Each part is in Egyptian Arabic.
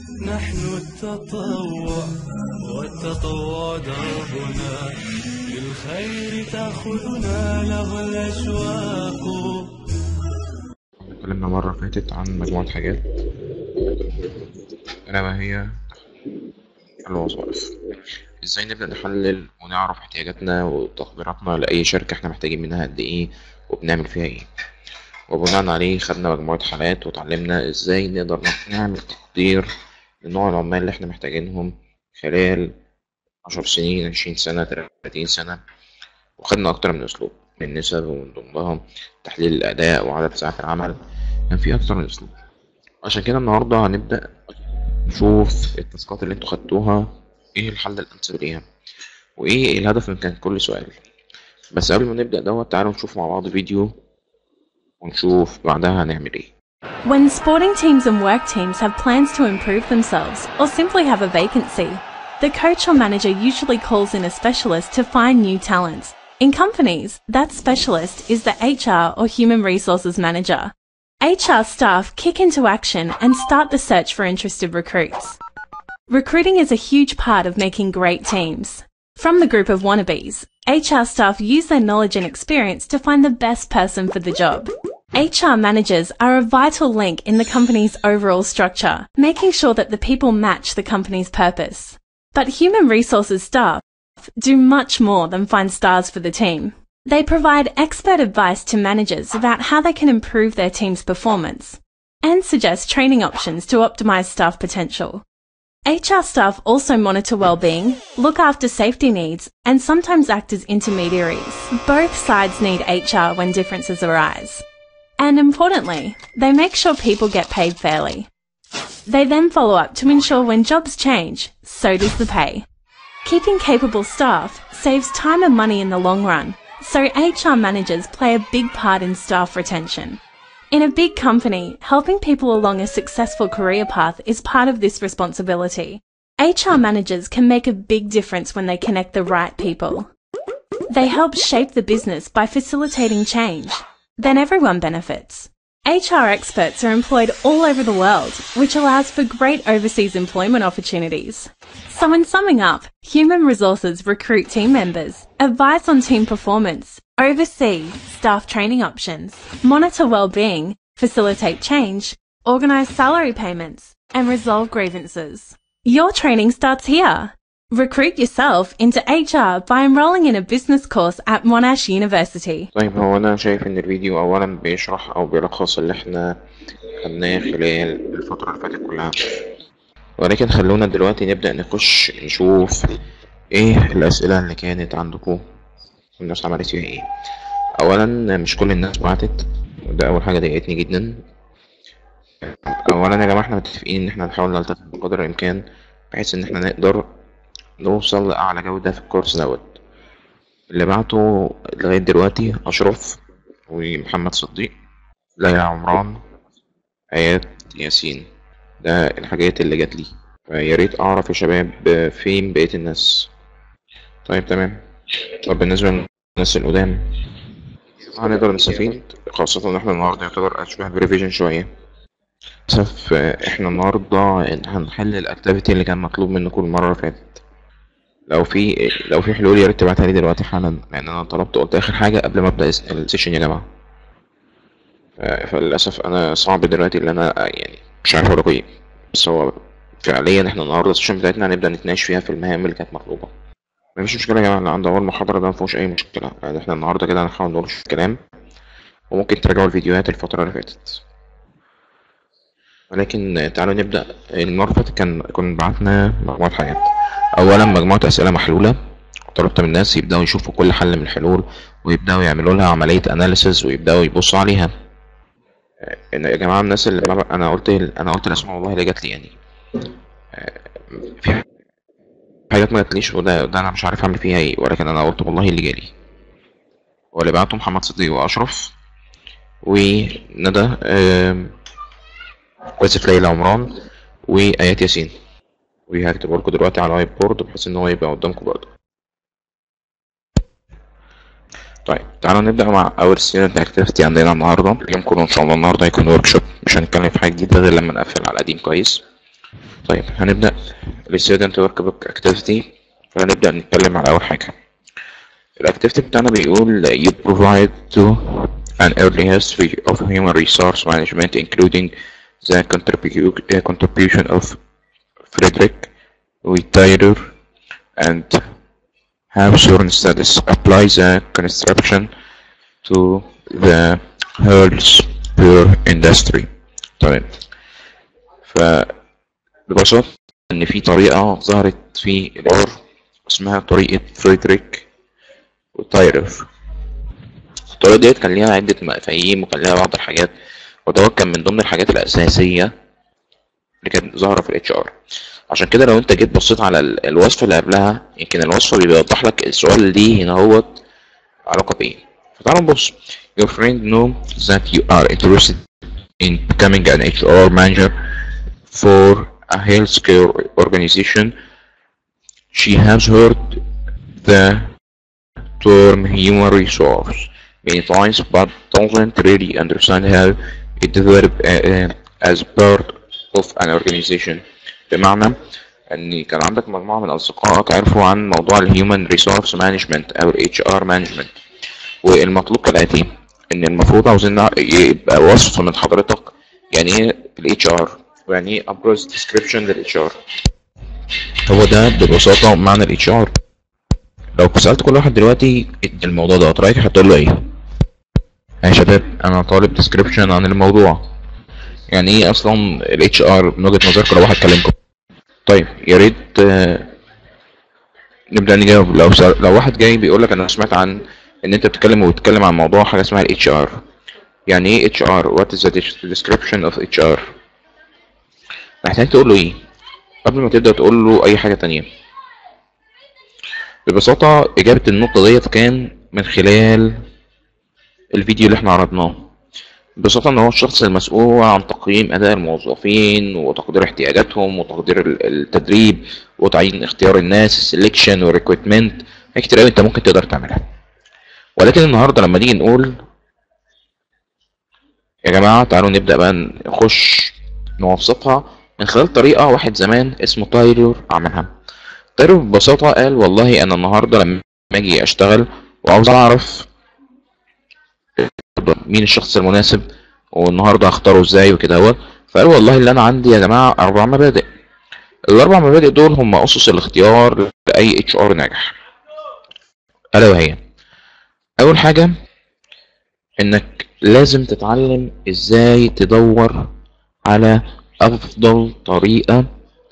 نحن التطوع والتطوع دربنا للخير تأخذنا له الأشواق اتكلمنا مرة فاتت عن مجموعة حاجات ألا وهي الوظائف ازاي نبدأ نحلل ونعرف احتياجاتنا وتقديراتنا لأي شركة احنا محتاجين منها قد ايه وبنعمل فيها ايه وبناء عليه خدنا مجموعة حالات وتعلمنا ازاي نقدر نعمل تقدير لنوع العمال اللي احنا محتاجينهم خلال عشر سنين عشرين سنة تلاتين سنة وخدنا أكتر من أسلوب من نسب ومن ضمنهم تحليل الأداء وعدد ساعات العمل كان في أكتر من أسلوب عشان كده النهاردة هنبدأ نشوف التاسكات اللي انتوا خدتوها ايه الحل الأنسب ليها وايه الهدف من كان كل سؤال بس قبل ما نبدأ دوت تعالوا نشوف مع بعض فيديو ونشوف بعدها هنعمل ايه When sporting teams and work teams have plans to improve themselves or simply have a vacancy, the coach or manager usually calls in a specialist to find new talents. In companies, that specialist is the HR or human resources manager. HR staff kick into action and start the search for interested recruits. Recruiting is a huge part of making great teams. From the group of wannabes, HR staff use their knowledge and experience to find the best person for the job. HR managers are a vital link in the company's overall structure, making sure that the people match the company's purpose. But human resources staff do much more than find stars for the team. They provide expert advice to managers about how they can improve their team's performance and suggest training options to optimize staff potential. HR staff also monitor well-being, look after safety needs, and sometimes act as intermediaries. Both sides need HR when differences arise. And importantly, they make sure people get paid fairly. They then follow up to ensure when jobs change, so does the pay. Keeping capable staff saves time and money in the long run, so HR managers play a big part in staff retention. In a big company, helping people along a successful career path is part of this responsibility. HR managers can make a big difference when they connect the right people. They help shape the business by facilitating change. Then everyone benefits. HR experts are employed all over the world, which allows for great overseas employment opportunities. So, in summing up, human resources recruit team members, advise on team performance, oversee staff training options, monitor well-being, facilitate change, organize salary payments, and resolve grievances. Your training starts here. Recruit yourself into HR by enrolling in a business course at Monash University. طيب هو أنا شايف إن الفيديو أولا بيشرح أو بيلخص اللي احنا خدناه خلال الفترة اللي فاتت كلها ولكن خلونا دلوقتي نبدأ نخش نشوف ايه الأسئلة اللي كانت عندكم والناس عملت فيها ايه أولا مش كل الناس بعتت وده أول حاجة ضايقتني جدا أولا يا جماعة احنا متفقين إن احنا نحاول نلتزم بقدر الإمكان بحيث إن احنا نقدر نوصل لأعلى جودة في الكورس دوت اللي بعته لغاية دلوقتي أشرف ومحمد صديق ليلى عمران آيات ياسين ده الحاجات اللي جات لي فيا ريت أعرف يا شباب فين بقية الناس طيب تمام طب بالنسبة للناس القدام هنقدر نستفيد خاصة إن احنا النهاردة يعتبر أشبه بريفيجن شوية للأسف احنا النهاردة هنحل الأكتيفيتي اللي كان مطلوب منكم المرة اللي فاتت لو في لو في حلول يا ريت تبعتها لي دلوقتي حالا لان انا طلبت قلت اخر حاجه قبل ما ابدا السيشن يا جماعه فللاسف انا صعب دلوقتي ان انا يعني مش عارف اقول ايه بس هو فعليا احنا النهارده السيشن بتاعتنا هنبدا نتناقش فيها في المهام اللي كانت مطلوبه مفيش مشكله يا جماعه اللي عنده اول محاضره ده مفيهوش اي مشكله يعني احنا النهارده كده هنحاول نقول في الكلام وممكن تراجعوا الفيديوهات الفتره اللي فاتت ولكن تعالوا نبدا المره اللي فاتت كان كنا بعتنا مجموعه حاجات اولا مجموعه اسئله محلوله طلبت من الناس يبداوا يشوفوا كل حل من الحلول ويبداوا يعملوا لها عمليه اناليسز ويبداوا يبصوا عليها ان يا جماعه الناس اللي انا قلت انا قلت الاسماء والله اللي جات لي يعني في حاجات ما جاتليش وده ده انا مش عارف اعمل فيها ايه ولكن انا قلت والله اللي جالي واللي بعته محمد صديق واشرف وندى واسف ليلى عمران وايات ياسين وهكتبه لكم دلوقتي على الوايت بورد بحيث ان هو يبقى قدامكم برضه طيب تعالوا نبدا مع اول ستودنت اكتيفيتي عندنا النهارده اليوم كله ان شاء الله النهارده هيكون ورك شوب مش هنتكلم في حاجه جديده غير لما نقفل على القديم كويس طيب هنبدأ الستودنت ورك بوك اكتيفيتي فهنبدأ نتكلم على أول حاجة الاكتيفيتي بتاعنا بيقول you provide to an early history of human resource management including the contribu- uh, contribution of Frederick Whittaker and how certain studies apply the construction to the health per industry طيب فببساطة إن في طريقة ظهرت في العور اسمها طريقة فريدريك وتايرف الطريقة ديت كان ليها عدة مفاهيم وكان ليها بعض الحاجات ودوت كان من ضمن الحاجات الأساسية اللي كانت ظاهرة في الاتش ار عشان كده لو انت جيت بصيت على ال- الوصفة اللي قبلها يمكن الوصفة بيوضح لك السؤال اللي هنا هوت علاقة بإيه فتعالوا نبص Your friend know that you are interested in becoming an HR manager for a healthcare organization. She has heard the term human resource many times but doesn't really understand how it developed uh, uh, as part of an organization. بمعنى ان كان عندك مجموعة من اصدقائك عرفوا عن موضوع الهيومن ريسورس مانجمنت او الاتش ار مانجمنت والمطلوب كالاتي ان المفروض عاوزين نع- يبقى وصف من حضرتك يعني ايه الاتش ار ويعني ايه ابرز ديسكريبشن للاتش ار هو ده ببساطة معنى الاتش ار لو سألت كل واحد دلوقتي الموضوع ده رايك هتقول له ايه يا شباب انا طالب ديسكريبشن عن الموضوع يعني ايه اصلا الاتش ار من وجهة نظركم لو واحد كلمكم طيب يا ريت آه، نبدأ نجاوب لو سأل... لو واحد جاي بيقول لك انا سمعت عن ان انت بتتكلم وبتتكلم عن موضوع حاجه اسمها الاتش ار يعني ايه اتش ار وات از ذا description اوف اتش ار محتاج تقول له ايه قبل ما تبدا تقول له اي حاجه تانية ببساطه اجابه النقطه ديت كان من خلال الفيديو اللي احنا عرضناه ببساطة ان هو الشخص المسؤول عن تقييم اداء الموظفين وتقدير احتياجاتهم وتقدير ال- التدريب وتعيين اختيار الناس السلكشن والريكروتمنت حاجات كتير قوي انت ممكن تقدر تعملها ولكن النهارده لما نيجي نقول يا جماعة تعالوا نبدأ بقى نخش نوصفها من خلال طريقة واحد زمان اسمه تايلور عملها تايلور ببساطة قال والله أنا النهاردة لما أجي أشتغل وعاوز أعرف مين الشخص المناسب والنهاردة هختاره ازاي وكده هو فقال والله اللي أنا عندي يا جماعة أربع مبادئ الأربع مبادئ دول هم أسس الاختيار لأي اتش ار ناجح ألا وهي أول حاجة إنك لازم تتعلم إزاي تدور على أفضل طريقة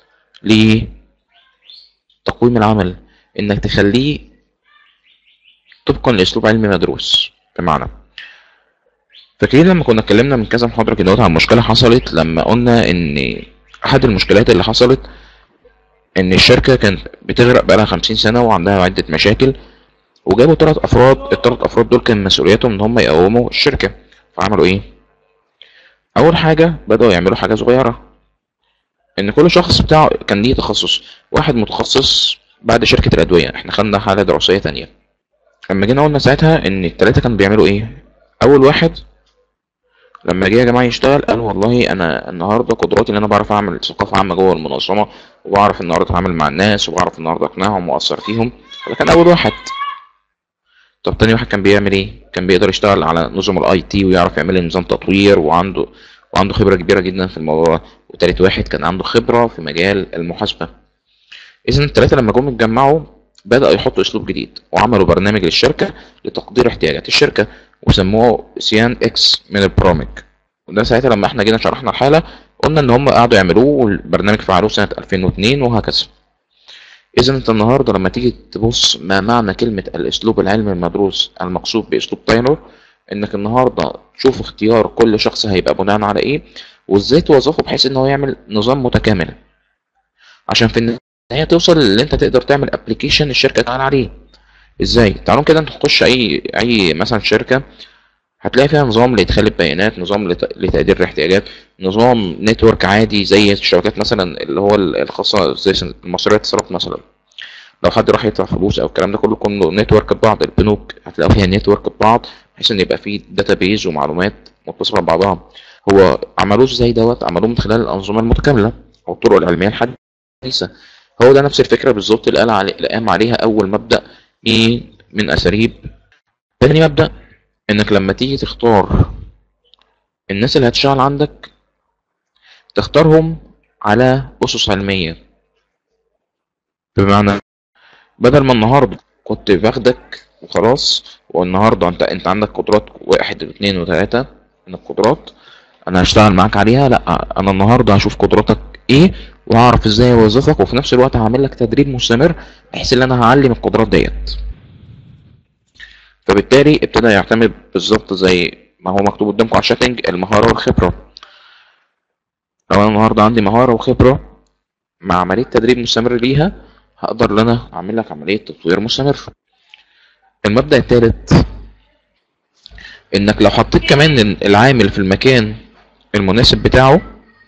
لتقويم العمل إنك تخليه طبقا لأسلوب علمي مدروس بمعنى فاكرين لما كنا اتكلمنا من كذا محاضرة كده عن مشكلة حصلت لما قلنا إن أحد المشكلات اللي حصلت إن الشركة كانت بتغرق بقالها خمسين سنة وعندها عدة مشاكل وجابوا ثلاث افراد الثلاث افراد دول كان مسؤوليتهم ان هم يقوموا الشركه فعملوا ايه اول حاجه بداوا يعملوا حاجه صغيره ان كل شخص بتاعه كان ليه تخصص واحد متخصص بعد شركه الادويه احنا خدنا حاله دراسيه تانية لما جينا قلنا ساعتها ان الثلاثه كانوا بيعملوا ايه اول واحد لما جه يا جماعه يشتغل قال والله انا النهارده قدراتي ان انا بعرف اعمل ثقافه عامه جوه المنظمه وبعرف النهارده اتعامل مع الناس وبعرف النهارده اقنعهم واثر فيهم ده كان اول واحد طب تاني واحد كان بيعمل ايه كان بيقدر يشتغل على نظم الاي تي ويعرف يعمل لي نظام تطوير وعنده وعنده خبره كبيره جدا في الموضوع ده وتالت واحد كان عنده خبره في مجال المحاسبه اذا الثلاثه لما جم اتجمعوا بداوا يحطوا اسلوب جديد وعملوا برنامج للشركه لتقدير احتياجات الشركه وسموه سيان اكس من البرامج وده ساعتها لما احنا جينا شرحنا الحاله قلنا ان هم قعدوا يعملوه والبرنامج فعلوه سنه 2002 وهكذا إذا أنت النهاردة لما تيجي تبص ما معنى كلمة الأسلوب العلمي المدروس المقصود بأسلوب تايلور إنك النهاردة تشوف اختيار كل شخص هيبقى بناء على إيه وإزاي توظفه بحيث إن هو يعمل نظام متكامل عشان في النهاية توصل اللي أنت تقدر تعمل أبلكيشن الشركة تعمل عليه إزاي؟ تعالوا كده أنت تخش أي أي مثلا شركة هتلاقي فيها نظام لإدخال البيانات نظام لت- لتقدير الاحتياجات نظام نتورك عادي زي الشبكات مثلا اللي هو الخاصة زي المصرية اتصالات مثلا لو حد راح يدفع فلوس او الكلام ده كله كله نتورك ببعض البنوك هتلاقوا فيها نتورك ببعض بحيث ان يبقى فيه داتابيز ومعلومات متصله ببعضها هو عملوه ازاي دوت عملوه من خلال الانظمه المتكامله او الطرق العلميه الحديثه هو ده نفس الفكره بالظبط اللي قال علي... اللي قام عليها اول مبدا ايه من اساليب تاني مبدا انك لما تيجي تختار الناس اللي هتشتغل عندك تختارهم على اسس علميه بمعنى بدل ما النهارده كنت باخدك وخلاص والنهارده انت انت عندك قدرات واحد واثنين وثلاثه من القدرات انا هشتغل معاك عليها لا انا النهارده هشوف قدراتك ايه وهعرف ازاي اوظفك وفي نفس الوقت هعمل لك تدريب مستمر بحيث ان انا هعلم القدرات ديت فبالتالي ابتدى يعتمد بالظبط زي ما هو مكتوب قدامكم على الشاتنج المهاره والخبره لو انا النهارده عندي مهاره وخبره مع عمليه تدريب مستمر ليها هقدر ان انا اعمل لك عمليه تطوير مستمر المبدا الثالث انك لو حطيت كمان العامل في المكان المناسب بتاعه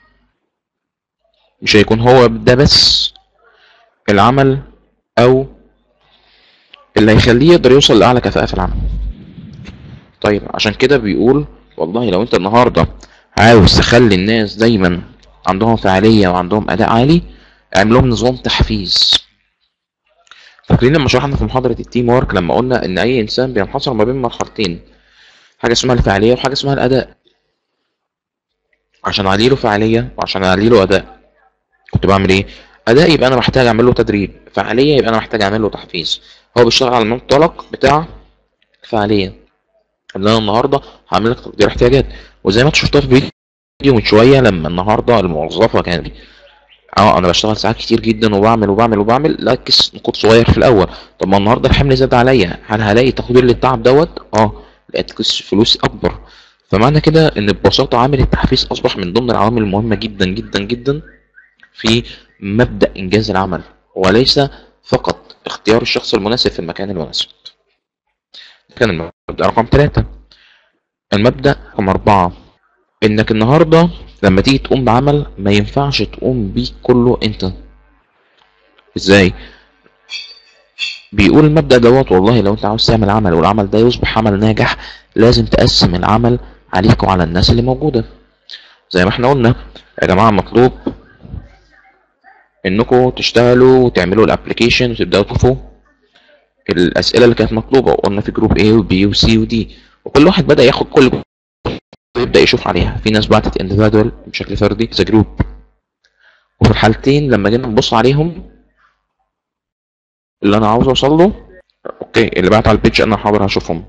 مش هيكون هو ده بس العمل او اللي هيخليه يقدر يوصل لاعلى كفاءه في العمل طيب عشان كده بيقول والله لو انت النهارده عاوز تخلي الناس دايما عندهم فعاليه وعندهم اداء عالي اعمل لهم نظام تحفيز فاكرين لما شرحنا في محاضره التيم وورك لما قلنا ان اي انسان بينحصر ما بين مرحلتين حاجه اسمها الفعاليه وحاجه اسمها الاداء عشان اعلي له فعاليه وعشان اعلي له اداء كنت بعمل ايه اداء يبقى انا محتاج اعمل له تدريب فعاليه يبقى انا محتاج اعمل له تحفيز هو بيشتغل على المنطلق بتاع الفعاليه ان انا النهارده هعمل لك تقدير احتياجات وزي ما انت شفتها في فيديو من شويه لما النهارده الموظفه كانت اه انا بشتغل ساعات كتير جدا وبعمل وبعمل وبعمل ركز نقود صغير في الاول طب ما النهارده الحمل زاد عليا هل هلاقي تقدير للتعب دوت اه لقيت فلوس اكبر فمعنى كده ان ببساطه عامل التحفيز اصبح من ضمن العوامل المهمه جدا جدا جدا في مبدا انجاز العمل وليس فقط اختيار الشخص المناسب في المكان المناسب كان المبدا رقم ثلاثة المبدا رقم أربعة انك النهارده لما تيجي تقوم بعمل ما ينفعش تقوم بيه كله انت ازاي بيقول المبدا دوت والله لو انت عاوز تعمل عمل والعمل ده يصبح عمل ناجح لازم تقسم العمل عليك وعلى الناس اللي موجوده زي ما احنا قلنا يا جماعه مطلوب انكم تشتغلوا وتعملوا الابلكيشن وتبداوا تشوفوا الاسئله اللي كانت مطلوبه وقلنا في جروب A وبي وسي ودي وكل واحد بدا ياخد كل جروب ويبدا يشوف عليها في ناس بعتت individual بشكل فردي زي جروب وفي الحالتين لما جينا نبص عليهم اللي انا عاوز اوصل له اوكي اللي بعت على البيتش انا حاضر هشوفهم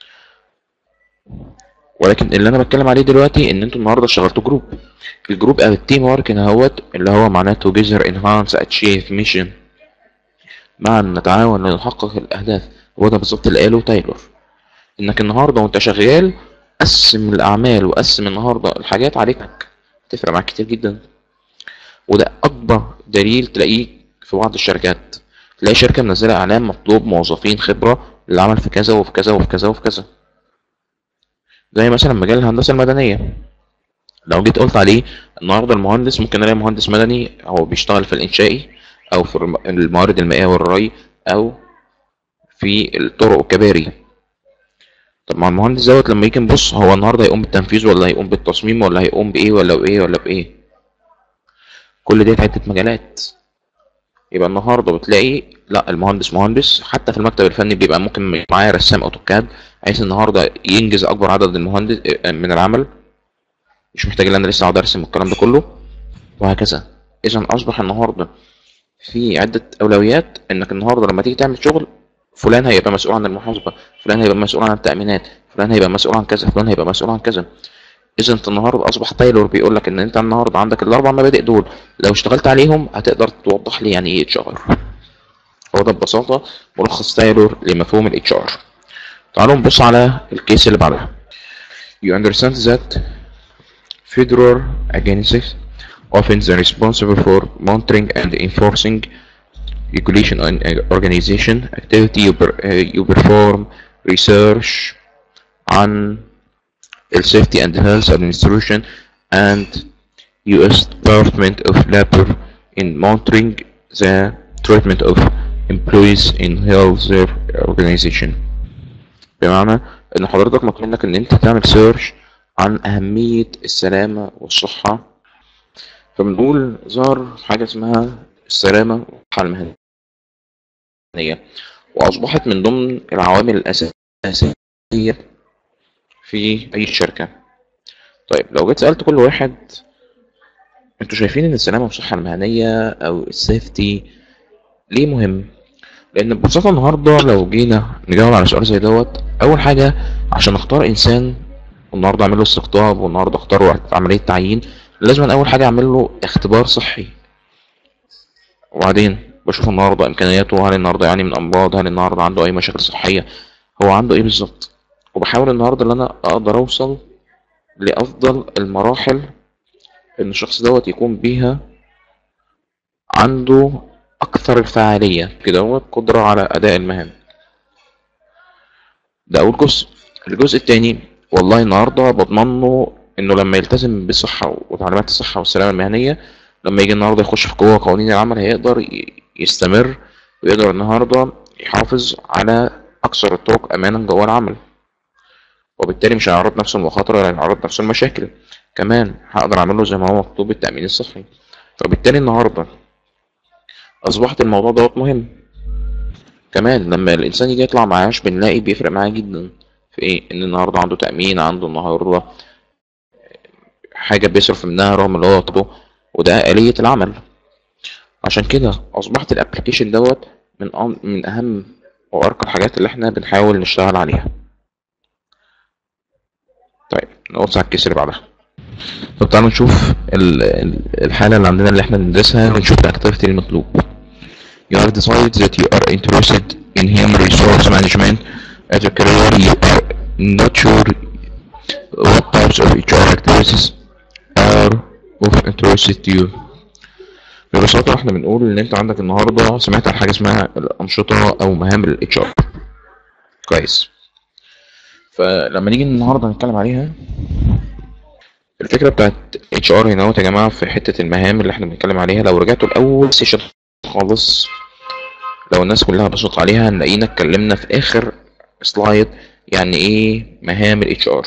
ولكن اللي انا بتكلم عليه دلوقتي ان انتوا النهارده اشتغلتوا جروب الجروب او التيم ورك اهوت اللي هو معناه together enhance achieve mission معا نتعاون لنحقق الاهداف هو ده بالظبط اللي قاله تايلور انك النهارده وانت شغال قسم الاعمال وقسم النهارده الحاجات عليك تفرق معاك كتير جدا وده اكبر دليل تلاقيه في بعض الشركات تلاقي شركه منزله اعلان مطلوب موظفين خبره للعمل في كذا وفي كذا وفي كذا وفي كذا زي مثلا مجال الهندسه المدنيه لو جيت قلت عليه النهارده المهندس ممكن الاقي مهندس مدني هو بيشتغل في الانشائي او في الموارد المائيه والري او في الطرق والكباري طب مع المهندس دوت لما يجي نبص هو النهارده هيقوم بالتنفيذ ولا هيقوم بالتصميم ولا هيقوم بايه ولا بايه ولا بايه كل ديت عده مجالات يبقى النهارده بتلاقي لا المهندس مهندس حتى في المكتب الفني بيبقى ممكن معاه رسام اوتوكاد عايز النهارده ينجز اكبر عدد المهندس من العمل مش محتاج ان انا لسه اقعد ارسم والكلام ده كله وهكذا اذا اصبح النهارده في عده اولويات انك النهارده لما تيجي تعمل شغل فلان هيبقى مسؤول عن المحاسبه فلان هيبقى مسؤول عن التامينات فلان هيبقى مسؤول عن كذا فلان هيبقى مسؤول عن كذا اذا انت النهارده اصبح تايلور بيقول لك ان انت النهارده عندك الاربع مبادئ دول لو اشتغلت عليهم هتقدر توضح لي يعني ايه اتش ار هو ده ببساطه ملخص تايلور لمفهوم الاتش ار تعالوا نبص على الكيس اللي بعدها you understand that federal agencies often are responsible for monitoring and enforcing regulation on organization activity you, per, uh, you perform research on the safety and health administration and U.S. Department of Labor in monitoring the treatment of employees in health organization بمعنى ان حضرتك مطلوب منك ان انت تعمل سيرش عن اهمية السلامة والصحة فبنقول ظهر حاجة اسمها السلامة والصحة المهنية وأصبحت من ضمن العوامل الأساسية في أي شركة طيب لو جيت سألت كل واحد انتوا شايفين ان السلامة والصحة المهنية او السيفتي ليه مهم لان ببساطة النهاردة لو جينا نجاوب على سؤال زي دوت اول حاجة عشان اختار انسان والنهاردة اعمل له استقطاب والنهاردة اختار وقت عملية تعيين لازم اول حاجة اعمل له اختبار صحي وبعدين بشوف النهاردة امكانياته هل النهاردة يعني من امراض هل النهاردة عنده اي مشاكل صحية هو عنده ايه بالظبط وبحاول النهاردة ان انا اقدر اوصل لافضل المراحل ان الشخص دوت يكون بيها عنده اكثر الفعالية كده هو قدرة على اداء المهام ده اول جزء الجزء التاني والله النهاردة بضمن له انه لما يلتزم بالصحة وتعليمات الصحة والسلامة المهنية لما يجي النهاردة يخش في قوة قوانين العمل هيقدر ي- يستمر ويقدر النهاردة يحافظ على اكثر الطرق امانا جوه العمل وبالتالي مش هيعرض نفسه للمخاطر ولا هيعرض نفسه للمشاكل كمان هقدر اعمل له زي ما هو مكتوب التأمين الصحي فبالتالي النهاردة اصبحت الموضوع دوت مهم كمان لما الانسان يجي يطلع معاش بنلاقي بيفرق معاه جدا في ايه ان النهارده عنده تأمين عنده النهارده حاجة بيصرف منها رغم اللي هو طبعه وده آلية العمل عشان كده أصبحت الابلكيشن دوت من أم- من أهم وأرقى الحاجات اللي احنا بنحاول نشتغل عليها طيب نقص على الكيس اللي بعدها طب تعالوا نشوف ال- ال- الحالة اللي عندنا اللي احنا بندرسها ونشوف الاكتيفيتي المطلوب You have decided that you are interested in human resource management as a career you are not sure what types of HR activities are of interest to you ببساطة احنا بنقول ان انت عندك النهاردة سمعت عن حاجة اسمها الأنشطة أو مهام ال HR كويس فلما نيجي النهاردة نتكلم عليها الفكرة بتاعت HR هنا اهوت يا جماعة في حتة المهام اللي احنا بنتكلم عليها لو رجعتوا لأول سيشن خالص لو الناس كلها بصت عليها هنلاقينا اتكلمنا في آخر سلايد يعني ايه مهام ال HR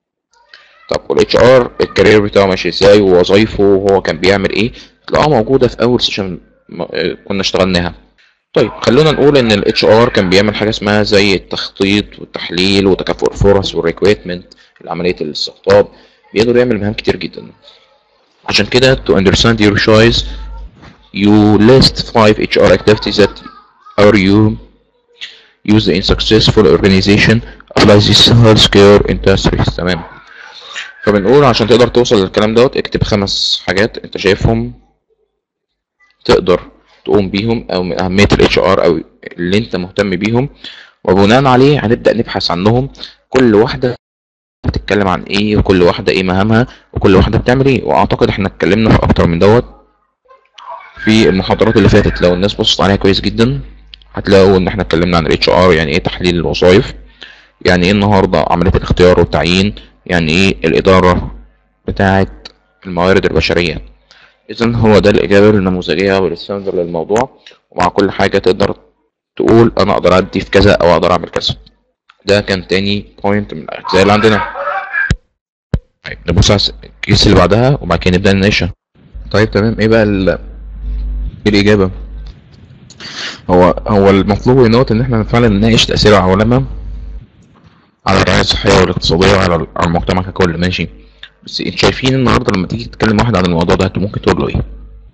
طب وال HR الكارير بتاعه ماشي ازاي ووظايفه وهو كان بيعمل ايه تلاقوها موجودة في أول سيشن م- آه، كنا اشتغلناها طيب خلونا نقول ان ال HR كان بيعمل حاجة اسمها زي التخطيط والتحليل وتكافؤ الفرص والريكويتمنت عملية الاستقطاب بيقدر يعمل مهام كتير جدا عشان كده to understand your choice you list five HR activities that are you used in successful organization apply this healthcare industries تمام فبنقول عشان تقدر توصل للكلام دوت اكتب خمس حاجات انت شايفهم تقدر تقوم بيهم او من اهمية ال HR او اللي انت مهتم بيهم وبناء عليه هنبدأ نبحث عنهم كل واحدة بتتكلم عن ايه وكل واحدة ايه مهامها وكل واحدة بتعمل ايه واعتقد احنا اتكلمنا في اكتر من دوت في المحاضرات اللي فاتت لو الناس بصت عليها كويس جدا هتلاقوا ان احنا اتكلمنا عن ال HR يعني ايه تحليل الوظائف يعني ايه النهارده عملية الاختيار والتعيين يعني ايه الإدارة بتاعة الموارد البشرية إذا هو ده الإجابة النموذجية والستاندر للموضوع ومع كل حاجة تقدر تقول أنا أقدر أدي في كذا أو أقدر أعمل كذا ده كان تاني بوينت من الأجزاء اللي عندنا طيب نبص على الكيس اللي بعدها وبعد كده نبدأ نناقشها طيب تمام ايه بقى ال... ايه الإجابة هو هو المطلوب هنا ان احنا فعلا نناقش تأثير العولمة على الرعاية الصحية والاقتصادية وعلى على المجتمع ككل ماشي بس انتوا شايفين النهارده لما تيجي تتكلم واحد عن الموضوع ده انتوا ممكن تقول له ايه؟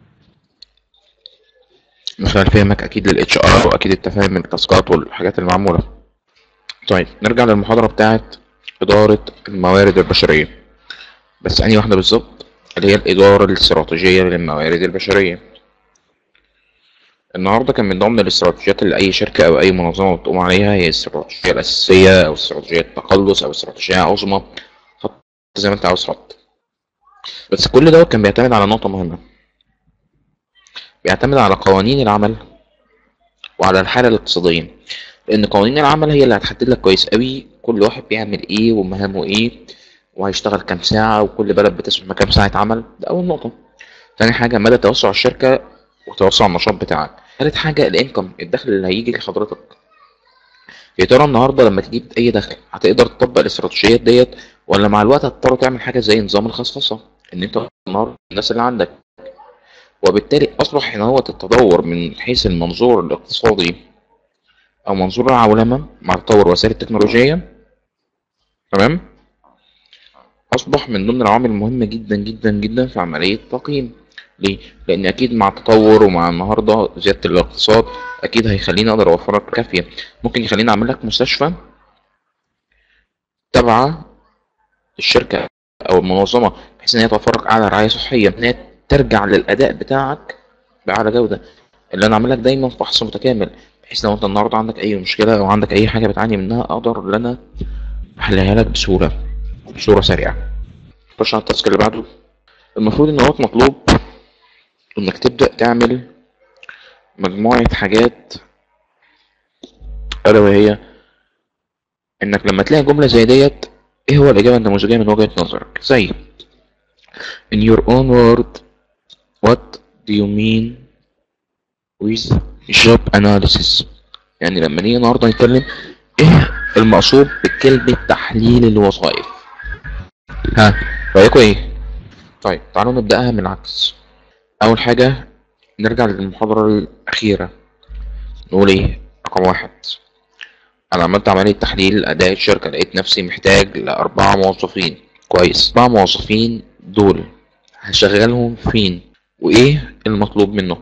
من خلال فهمك اكيد للاتش ار واكيد انت فاهم التاسكات والحاجات اللي معموله. طيب نرجع للمحاضره بتاعت اداره الموارد البشريه. بس انهي واحده بالظبط؟ اللي هي الاداره الاستراتيجيه للموارد البشريه. النهارده كان من ضمن الاستراتيجيات اللي اي شركه او اي منظمه بتقوم عليها هي الاستراتيجيه الاساسيه او استراتيجيه التقلص او استراتيجيه عظمى حط زي ما انت عاوز حط بس كل دوت كان بيعتمد على نقطه مهمه بيعتمد على قوانين العمل وعلى الحاله الاقتصاديه لان قوانين العمل هي اللي هتحدد لك كويس قوي كل واحد بيعمل ايه ومهامه ايه وهيشتغل كام ساعه وكل بلد بتسمح كام ساعه عمل ده اول نقطه تاني حاجه مدى توسع الشركه وتوسع النشاط بتاعك تالت حاجه الانكم الدخل اللي هيجي لحضرتك يا ترى النهارده لما تجيب اي دخل هتقدر تطبق الاستراتيجيات ديت ولا مع الوقت هتضطر تعمل حاجه زي نظام الخصخصه ان انت النهارده الناس اللي عندك وبالتالي أصبح هنا هو التطور من حيث المنظور الاقتصادي أو منظور العولمة مع تطور وسائل التكنولوجية تمام أصبح من ضمن العوامل المهمة جدا جدا جدا في عملية التقييم ليه؟ لأن أكيد مع التطور ومع النهاردة زيادة الاقتصاد أكيد هيخليني أقدر أوفر لك كافية ممكن يخليني أعمل لك مستشفى تابعة الشركة أو المنظمة بحيث إن هي توفر لك أعلى رعاية صحية إن هي ترجع للأداء بتاعك بأعلى جودة اللي أنا أعمل لك دايما فحص متكامل بحيث لو أنت النهاردة عندك أي مشكلة أو عندك أي حاجة بتعاني منها أقدر إن أنا أحلها لك بسهولة بصورة سريعة نخش على التاسك اللي بعده المفروض إن هو مطلوب إنك تبدأ تعمل مجموعة حاجات ألا وهي إنك لما تلاقي جملة زي ديت إيه هو الإجابة النموذجية من وجهة نظرك زي In your own word what do you mean with job analysis يعني لما نيجي النهارده نتكلم ايه المقصود بكلمة تحليل الوظائف ها رأيكم ايه طيب تعالوا نبدأها من العكس أول حاجة نرجع للمحاضرة الأخيرة نقول ايه رقم واحد أنا عملت عملية تحليل أداء الشركة لقيت نفسي محتاج لأربعة موظفين كويس أربعة موظفين دول هشغلهم فين وإيه المطلوب منه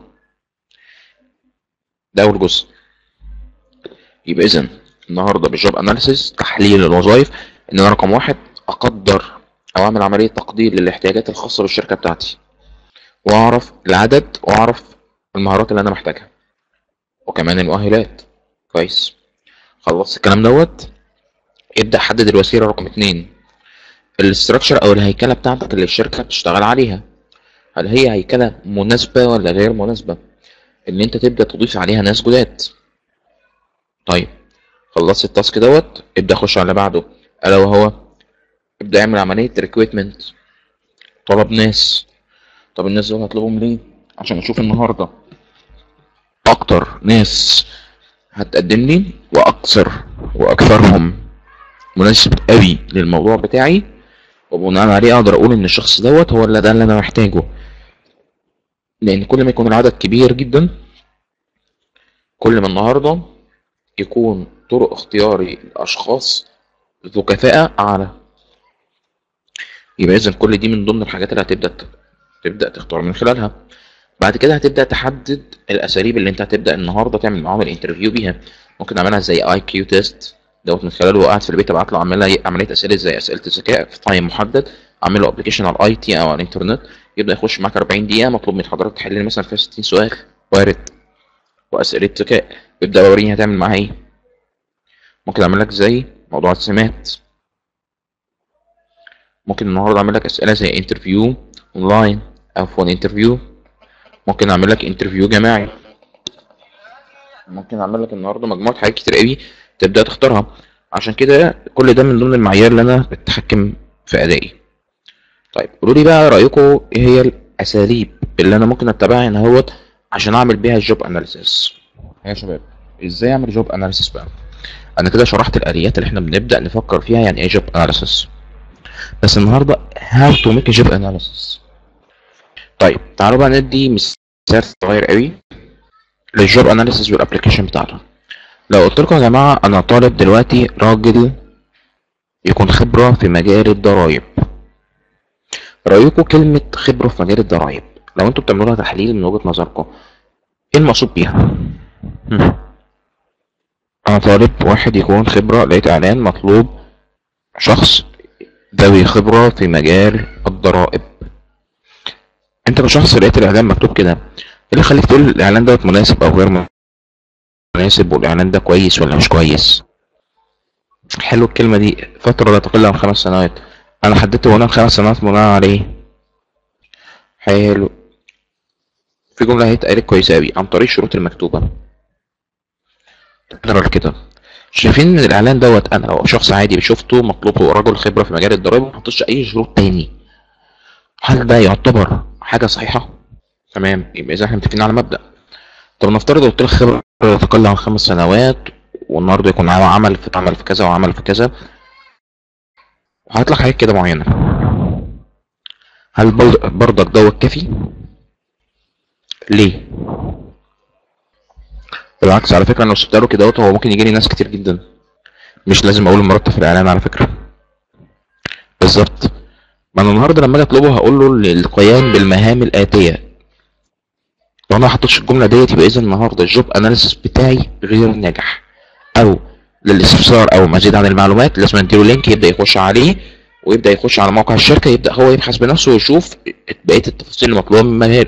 ده أول جزء يبقى إذا النهاردة بالجوب أناليسيس تحليل الوظائف إن أنا رقم واحد أقدر أو أعمل عملية تقدير للاحتياجات الخاصة بالشركة بتاعتي وأعرف العدد وأعرف المهارات اللي أنا محتاجها وكمان المؤهلات كويس خلصت الكلام دوت ابدأ حدد الوسيلة رقم اتنين الاستراكشر او الهيكلة بتاعتك اللي الشركة بتشتغل عليها هل هي هيكلة مناسبة ولا غير مناسبة ان انت تبدأ تضيف عليها ناس جداد طيب خلصت التاسك دوت ابدأ خش على اللي بعده الا وهو ابدأ اعمل عملية ريكويتمنت طلب ناس طب الناس دول هطلبهم ليه عشان اشوف النهاردة اكتر ناس هتقدم لي واكثر واكثرهم مناسب قوي للموضوع بتاعي وبناء عليه اقدر اقول ان الشخص دوت هو اللي ده اللي انا محتاجه لان كل ما يكون العدد كبير جدا كل ما النهارده يكون طرق اختياري لاشخاص ذو كفاءة اعلى يبقى اذا كل دي من ضمن الحاجات اللي هتبدا تبدا تختار من خلالها بعد كده هتبدا تحدد الاساليب اللي انت هتبدا النهارده تعمل معاهم الانترفيو بيها ممكن اعملها زي اي كيو تيست دوت من خلاله قاعد في البيت ابعت له عمليه عمليه اسئله زي اسئله الذكاء في تايم محدد اعمل له ابلكيشن على الاي تي او على الانترنت يبدا يخش معاك 40 دقيقه مطلوب من حضرتك تحل لي مثلا فيها 60 سؤال وارد واسئله ذكاء يبدا يوريني هتعمل معاها ايه ممكن اعمل لك زي موضوع السمات ممكن النهارده اعمل لك اسئله زي انترفيو اونلاين او فون انترفيو ممكن اعمل لك انترفيو جماعي ممكن اعمل لك النهارده مجموعه حاجات كتير قوي تبدا تختارها عشان كده كل ده من ضمن المعايير اللي انا بتحكم في ادائي طيب قولوا لي بقى رايكم ايه هي الاساليب اللي انا ممكن اتبعها هنا اهوت عشان اعمل بيها الجوب اناليسيس يا شباب ازاي اعمل جوب اناليسيس بقى انا كده شرحت الاليات اللي احنا بنبدا نفكر فيها يعني ايه جوب اناليسيس بس النهارده هاو تو ميك جوب اناليسيس طيب تعالوا بقى ندي مثال صغير قوي للجوب اناليسيس والابلكيشن بتاعته لو قلت لكم يا جماعه انا طالب دلوقتي راجل يكون خبره في مجال الضرايب رايكم كلمه خبره في مجال الضرايب لو انتوا بتعملوا لها تحليل من وجهه نظركم ايه المقصود بيها هم. انا طالب واحد يكون خبره لقيت اعلان مطلوب شخص ذوي خبره في مجال الضرائب انت كشخص لقيت الاعلان مكتوب كده ايه اللي يخليك تقول الاعلان دوت مناسب او غير مناسب والاعلان ده كويس ولا مش كويس حلو الكلمه دي فتره لا تقل عن خمس سنوات انا حددت بناء خمس سنوات بناء عليه حلو في جمله اهي اتقالت كويسه قوي عن طريق الشروط المكتوبه نقرا كده شايفين ان الاعلان دوت انا لو شخص عادي شفته مطلوب هو رجل خبره في مجال الضرائب ما حطش اي شروط تاني هل ده يعتبر حاجه صحيحه تمام يبقى اذا احنا متفقين على مبدا طب نفترض قلت لك خبره لا تقل عن خمس سنوات والنهارده يكون هو عمل في عمل في كذا وعمل في كذا وهات لك حاجات كده معينه هل برضك دوت كافي ليه بالعكس على فكره انا لو سبت له كده هو ممكن يجي لي ناس كتير جدا مش لازم اقول المرتب في الاعلان على فكره بالظبط ما انا النهارده لما اجي اطلبه هقول له للقيام بالمهام الاتيه لو انا ما حطيتش الجمله ديت يبقى اذا النهارده الجوب اناليسيس بتاعي غير ناجح او للاستفسار او مزيد عن المعلومات لازم اديله لينك يبدا يخش عليه ويبدا يخش على موقع الشركه يبدا هو يبحث بنفسه ويشوف بقيه التفاصيل المطلوبه من مهام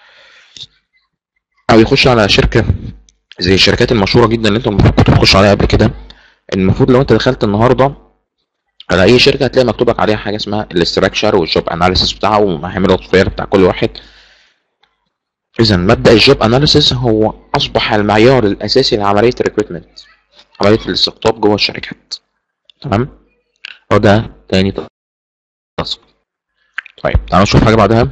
او يخش على شركه زي الشركات المشهوره جدا اللي انتم كنتوا تخشوا عليها قبل كده المفروض لو انت دخلت النهارده على اي شركه هتلاقي مكتوب لك عليها حاجه اسمها الاستراكشر والجوب اناليسيس بتاعه ومهام الوظيفيه بتاع كل واحد اذا مبدا الجوب اناليسيس هو اصبح المعيار الاساسي لعمليه الريكروتمنت عمليه الاستقطاب جوه الشركات تمام هو ده تاني تاسك طيب تعالوا نشوف حاجه بعدها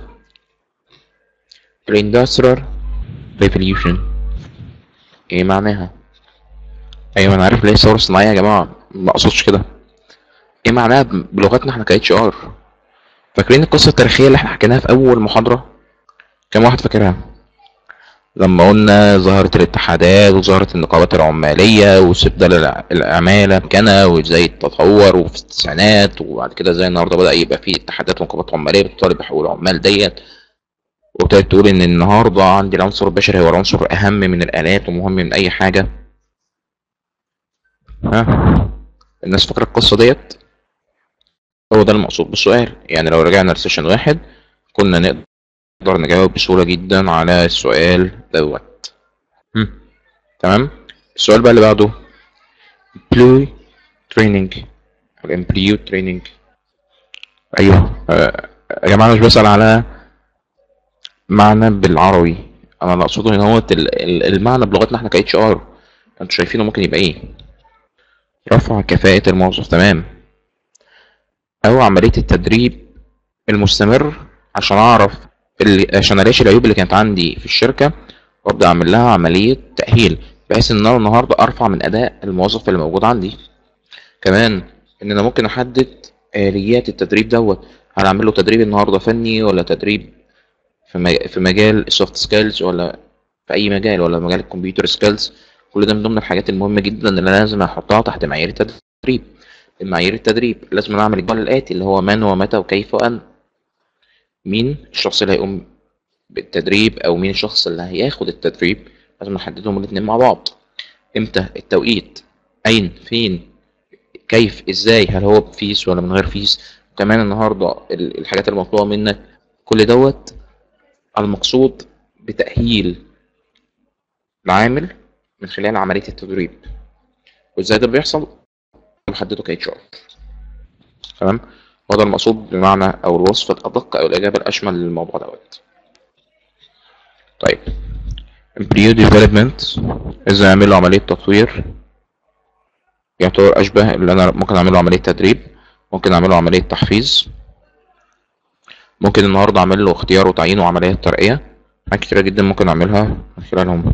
الاندستريال ريفوليوشن ايه معناها ايوه انا عارف ليه الثوره الصناعيه يا جماعه ما اقصدش كده ايه معناها بلغتنا احنا كاتش ار فاكرين القصه التاريخيه اللي احنا حكيناها في اول محاضره كم واحد فاكرها لما قلنا ظهرت الاتحادات وظهرت النقابات العمالية واستبدال الع- العمالة بكنا وازاي التطور وفي التسعينات وبعد كده ازاي النهارده بدأ يبقى في اتحادات ونقابات عمالية بتطالب بحقوق العمال ديت وابتدت تقول ان النهارده عندي العنصر البشري هو العنصر اهم من الالات ومهم من اي حاجة ها الناس فاكرة القصة ديت هو ده المقصود بالسؤال يعني لو رجعنا لسيشن واحد كنا نقدر نقدر نجاوب بسهولة جدا على السؤال دوت هم. تمام السؤال بقى اللي بعده employee training أو employee training أيوه آه، يا جماعة مش بسأل على معنى بالعربي أنا اللي أقصده هنا هو ال- ال- المعنى بلغتنا احنا ك HR انتوا شايفينه ممكن يبقى ايه رفع كفاءة الموظف تمام أو عملية التدريب المستمر عشان أعرف اللي عشان الاقي العيوب اللي كانت عندي في الشركه وابدا اعمل لها عمليه تاهيل بحيث ان انا النهارده ارفع من اداء الموظف اللي موجود عندي كمان ان انا ممكن احدد اليات التدريب دوت هل اعمل له تدريب النهارده فني ولا تدريب في مج- في مجال السوفت سكيلز ولا في اي مجال ولا مجال الكمبيوتر سكيلز كل ده من ضمن الحاجات المهمه جدا اللي أنا لازم احطها تحت معايير التدريب معايير التدريب لازم أنا اعمل الجمل الاتي اللي هو من ومتى وكيف وان مين الشخص اللي هيقوم بالتدريب او مين الشخص اللي هياخد التدريب لازم نحددهم الاتنين مع بعض امتى التوقيت اين فين كيف ازاي هل هو بفيس ولا من غير فيس وكمان النهارده ال- الحاجات المطلوبه منك كل دوت المقصود بتأهيل العامل من خلال عملية التدريب وازاي ده بيحصل محدده ك HR تمام هو ده المقصود بمعنى او الوصف الادق او الاجابه الاشمل للموضوع دوت طيب employee development ازاي اعمل له عمليه تطوير يعتبر اشبه اللي انا ممكن اعمل له عمليه تدريب ممكن اعمل له عمليه تحفيز ممكن النهارده اعمل له اختيار وتعيين وعمليه ترقيه حاجات كتيره جدا ممكن اعملها من خلالهم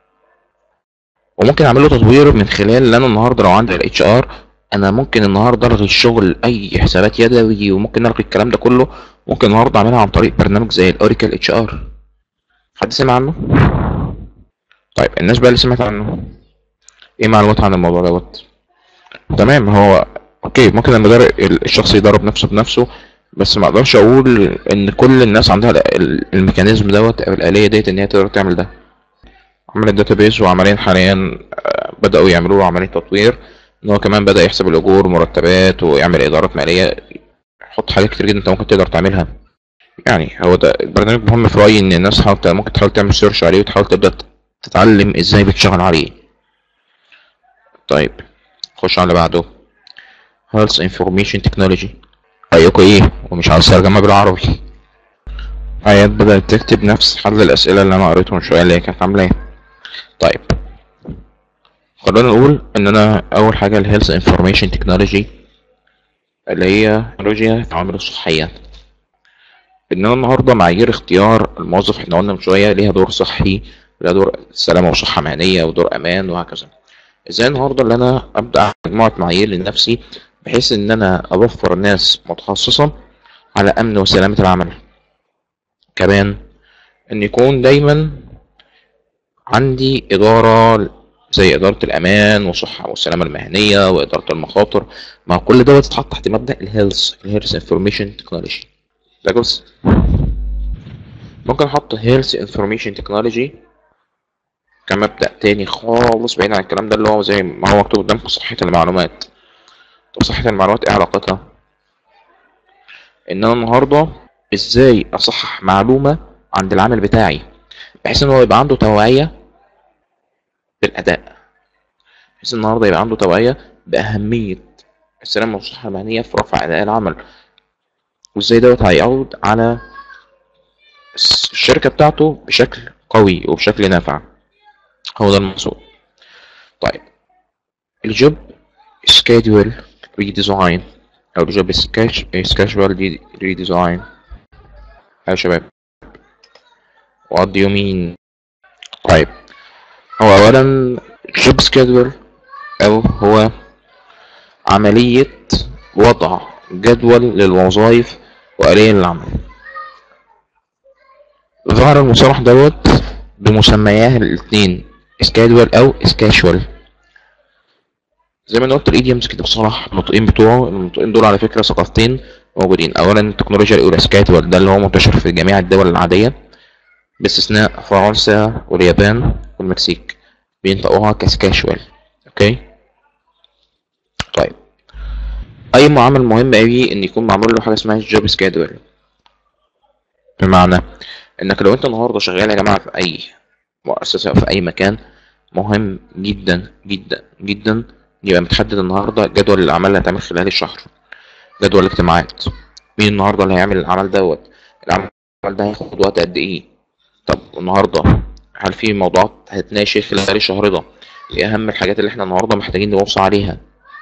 وممكن اعمل له تطوير من خلال اللي انا النهارده لو عندي الاتش ار انا ممكن النهارده الغي الشغل اي حسابات يدوي وممكن الغي الكلام ده كله ممكن النهارده اعملها عن طريق برنامج زي الاوراكل اتش ار حد سمع عنه طيب الناس بقى اللي سمعت عنه ايه معلومات عن الموضوع دوت تمام هو اوكي ممكن المدرب الشخص يدرب نفسه بنفسه بس ما اقدرش اقول ان كل الناس عندها ال- ال- الميكانيزم دوت او الاليه ديت ان هي تقدر تعمل ده عمل الداتابيز وعمليا حاليا آه، بداوا يعملوا له عمليه تطوير ان هو كمان بدا يحسب الاجور مرتبات ويعمل ادارات ماليه يحط حاجات كتير جدا انت ممكن تقدر تعملها يعني هو ده البرنامج مهم في رايي ان الناس حاول ممكن تحاول تعمل سيرش عليه وتحاول تبدا تتعلم ازاي بتشتغل عليه طيب خش على اللي بعده Health Information Technology رأيكم ايه ومش عاوز ترجمة بالعربي آيات بدأت تكتب نفس حل الأسئلة اللي أنا قريته من شوية اللي هي كانت عاملاها طيب خلونا نقول إن أنا أول حاجة ال Health Information Technology اللي هي تكنولوجيا العوامل الصحية إن أنا النهاردة معايير اختيار الموظف احنا قلنا من شوية ليها دور صحي ليها دور سلامة وصحة مهنية ودور أمان وهكذا ازاي النهارده اللي انا ابدا أعمل مجموعه معايير لنفسي بحيث ان انا اوفر ناس متخصصه على امن وسلامه العمل كمان ان يكون دايما عندي اداره زي اداره الامان والصحه والسلامه المهنيه واداره المخاطر مع كل دوت اتحط تحت مبدا الهيلث الهيلث انفورميشن تكنولوجي ده جزء ممكن احط هيلث انفورميشن تكنولوجي كمبدأ تاني خالص بعيد عن الكلام ده اللي هو زي ما هو مكتوب قدامكم صحة المعلومات طب صحة المعلومات ايه علاقتها؟ ان انا النهاردة ازاي اصحح معلومة عند العامل بتاعي بحيث ان هو يبقى عنده توعية بالاداء بحيث النهاردة يبقى عنده توعية بأهمية السلامة والصحة المهنية في رفع أداء العمل وازاي دوت هيعود على الشركة بتاعته بشكل قوي وبشكل نافع هو ده المقصود طيب الجوب سكيدول ريديزاين او الجوب سكيدول ريديزاين يا شباب what do you mean طيب هو اولا جوب سكيدول او هو عملية وضع جدول للوظائف وآلية للعمل ظهر المصطلح دوت بمسمياه الاثنين سكادول او سكاشوال زي ما انا قلت الايديومز كده بصراحه النطقين بتوعه النطقين دول على فكره ثقافتين موجودين اولا التكنولوجيا الاولى سكاتوال ده اللي هو منتشر في جميع الدول العاديه باستثناء فرنسا واليابان والمكسيك بينطقوها كسكاشوال اوكي طيب اي معامل مهم قوي ان يكون معمول له حاجه اسمها جوب سكادول بمعنى انك لو انت النهارده شغال يا جماعه في اي مؤسسه او في اي مكان مهم جدا جدا جدا يبقى متحدد النهارده جدول الاعمال اللي هتعمل خلال الشهر جدول الاجتماعات مين النهارده اللي هيعمل العمل دوت العمل ده هياخد وقت قد ايه طب النهارده هل في موضوعات هتناقش خلال الشهر ده ايه اهم الحاجات اللي احنا النهارده محتاجين نبص عليها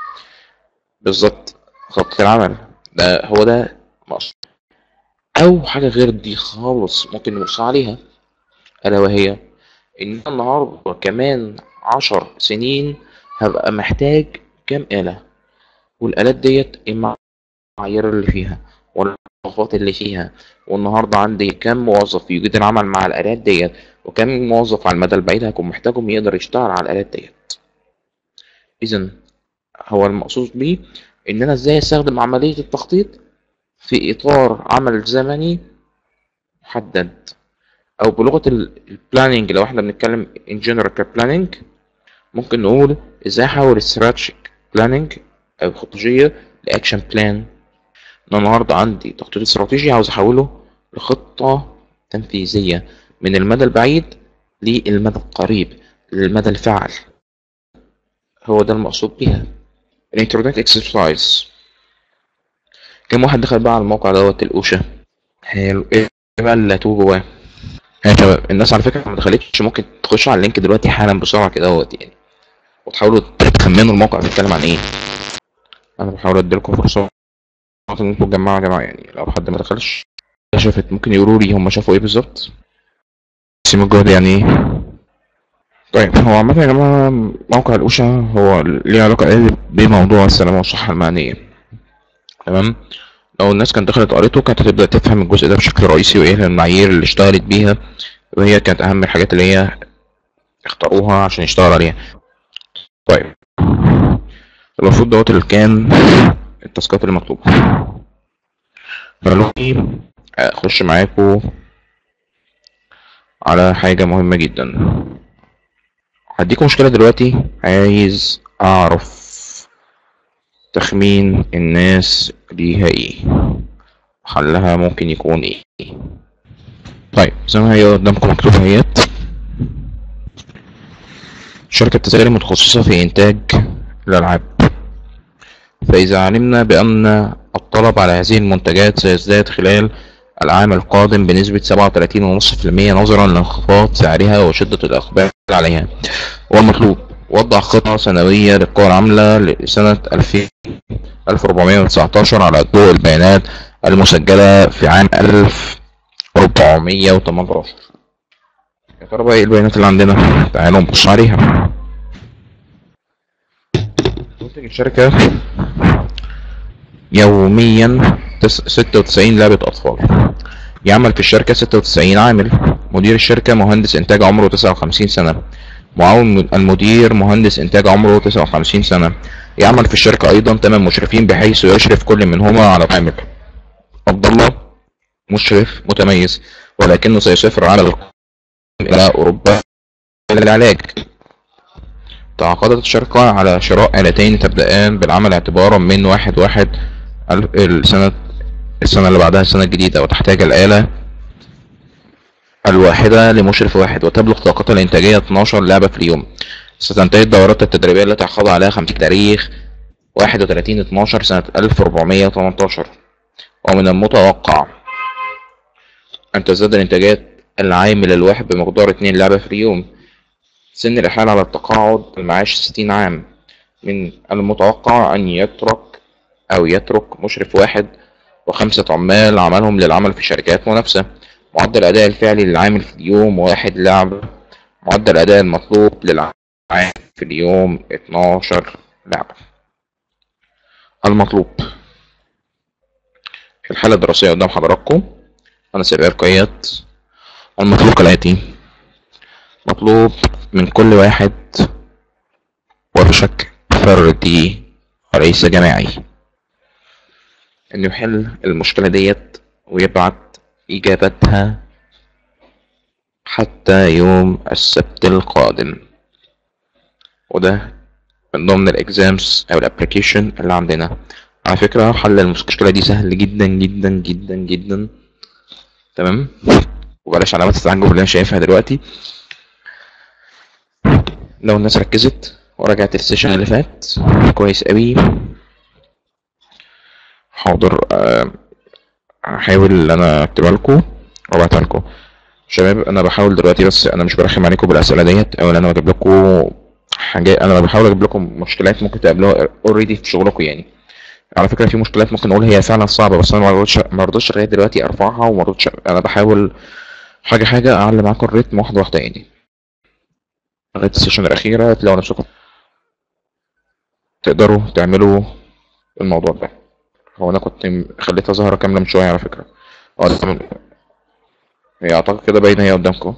بالظبط خطة العمل ده هو ده مقصود او حاجة غير دي خالص ممكن نبص عليها الا وهي ان النهاردة كمان عشر سنين هبقى محتاج كام آلة والآلات ديت ايه المعايير اللي فيها والمواصفات اللي فيها والنهاردة عندي كام موظف يجيد العمل مع الآلات ديت وكم موظف على المدى البعيد هيكون محتاجهم يقدر يشتغل على الآلات ديت إذا هو المقصود بيه إن أنا إزاي أستخدم عملية التخطيط في إطار عمل زمني محدد أو بلغة البلاننج لو إحنا بنتكلم in general planning ممكن نقول إزاي أحول strategic planning أو خطوجية لأكشن بلان أنا النهاردة عندي تخطيط استراتيجي عاوز أحوله لخطة تنفيذية من المدى البعيد للمدى القريب للمدى الفعال هو ده المقصود بيها الانترنت اكسرسايز كم واحد دخل بقى على الموقع دوت الأوشا حلو ايه بقى اللي هتوه جواه يا شباب الناس على فكرة ما دخلتش ممكن تخش على اللينك دلوقتي حالا بسرعة كده اهوت يعني وتحاولوا تخمنوا الموقع بيتكلم عن ايه انا بحاول اديلكم فرصة ان انتوا تجمعوا يا جماعة يعني لو حد ما دخلش شافت ممكن يقولوا لي هم شافوا ايه بالظبط سيم الجهد يعني ايه طيب هو عامة يا جماعة موقع الأوشا هو ليه علاقة ايه بموضوع السلامة والصحة المهنية تمام لو الناس كانت دخلت قريته كانت هتبدأ تفهم الجزء ده بشكل رئيسي وايه المعايير اللي اشتغلت بيها وهي كانت أهم الحاجات اللي هي اختاروها عشان يشتغل عليها طيب المفروض دوت اللي كان التاسكات اللي مطلوبة خلوني اخش معاكم على حاجة مهمة جدا هديكم مشكلة دلوقتي عايز اعرف تخمين الناس ليها ايه حلها ممكن يكون ايه طيب زي ما هي قدامكم مكتوب اهيت شركة تسالي متخصصة في إنتاج الألعاب فإذا علمنا بأن الطلب على هذه المنتجات سيزداد خلال العام القادم بنسبة سبعة وتلاتين ونص في المية نظرا لانخفاض سعرها وشدة الإقبال عليها والمطلوب وضع خطة سنوية للقوى العاملة لسنة ألفين ألف ربعمية وتسعتاشر على ضوء البيانات المسجلة في عام ألف ربعمية وتمنتاشر يا ترى بقى ايه البيانات اللي عندنا تعالوا نبص عليها منتج الشركة يوميا ستة وتسعين لعبة أطفال يعمل في الشركة ستة وتسعين عامل مدير الشركة مهندس إنتاج عمره 59 سنة معاون المدير مهندس إنتاج عمره 59 سنة يعمل في الشركة أيضا 8 مشرفين بحيث يشرف كل منهما على عامل عبد الله مشرف متميز ولكنه سيسافر على القمة إلى أوروبا للعلاج تعاقدت الشركة على شراء آلتين تبدأان بالعمل اعتبارا من واحد واحد الف- السنة السنة اللي بعدها السنة الجديدة وتحتاج الآلة الواحدة لمشرف واحد وتبلغ طاقتها الإنتاجية 12 لعبة في اليوم ستنتهي الدورات التدريبية التي عقد عليها 50 تاريخ 31 12 سنة 1418 ومن المتوقع أن تزداد الإنتاجية العامل الواحد بمقدار 2 لعبة في اليوم سن الإحالة على التقاعد المعاش 60 عام من المتوقع أن يترك أو يترك مشرف واحد وخمسة عمال عملهم للعمل في شركات منافسة معدل الأداء الفعلي للعامل في اليوم واحد لعبة معدل الأداء المطلوب للعامل في اليوم 12 لعبة المطلوب في الحالة الدراسية قدام حضراتكم أنا سيبقى قياد المطلوب كالآتي مطلوب من كل واحد وبشكل فردي وليس جماعي انه يحل المشكلة ديت ويبعت اجابتها حتى يوم السبت القادم وده من ضمن الاكزامز او الابليكيشن اللي عندنا على فكرة حل المشكلة دي سهل جدا جدا جدا جدا تمام وبلاش علامات التعجب اللي انا شايفها دلوقتي لو الناس ركزت ورجعت السيشن اللي فات كويس قوي حاضر آه، هحاول ان انا اكتبها لكم وابعتها لكم شباب انا بحاول دلوقتي بس انا مش برخم عليكم بالاسئله ديت او ان انا بجيب لكم حاجات انا بحاول اجيب لكم مشكلات ممكن تقابلوها اوريدي في شغلكم يعني على فكره في مشكلات ممكن نقول هي فعلا صعبه بس انا ما رضيتش ما رضيتش لغايه دلوقتي ارفعها وما رضيتش انا بحاول حاجه حاجه اعلم معاكم الريتم واحده واحده يعني لغايه السيشن الاخيره تلاقوا نفسكم تقدروا تعملوا الموضوع ده هو انا كنت م- خليتها ظاهره كامله من شويه على فكره اه ده تمام. هي اعتقد كده باينه هي قدامكم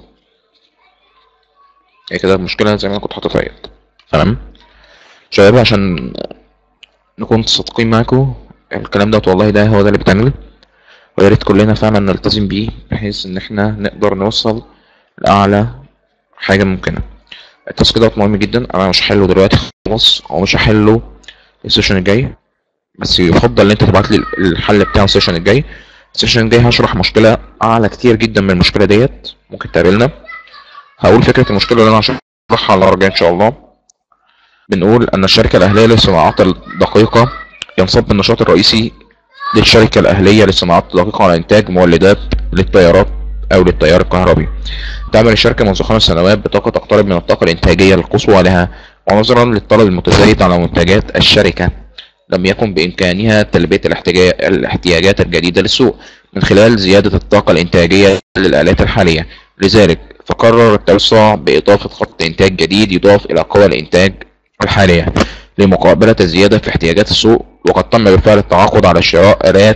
هي كده المشكله زي ما انا كنت حاططها اهي تمام شباب عشان نكون صادقين معاكم الكلام ده والله ده هو ده اللي بيتعمل ويا ريت كلنا فعلا نلتزم بيه بحيث ان احنا نقدر نوصل لاعلى حاجه ممكنه التاسك دوت مهم جدا انا مش هحله دلوقتي خلاص ومش هحله السيشن الجاي بس يفضل ان انت تبعت لي الحل بتاعه السيشن الجاي السيشن الجاي هشرح مشكله اعلى كتير جدا من المشكله ديت ممكن تقابلنا هقول فكره المشكله اللي انا هشرحها المره الجايه ان شاء الله بنقول ان الشركه الاهليه للصناعات الدقيقه ينصب النشاط الرئيسي للشركه الاهليه للصناعات الدقيقه على انتاج مولدات للطيارات او للتيار الكهربي تعمل الشركه منذ خمس سنوات بطاقه تقترب من الطاقه الانتاجيه القصوى لها ونظرا للطلب المتزايد على منتجات الشركه لم يكن بإمكانها تلبية الاحتجا- الاحتياجات الجديدة للسوق من خلال زيادة الطاقة الإنتاجية للآلات الحالية لذلك فقرر التوسع بإضافة خط إنتاج جديد يضاف إلى قوى الإنتاج الحالية لمقابلة الزيادة في احتياجات السوق وقد تم بالفعل التعاقد على شراء آلات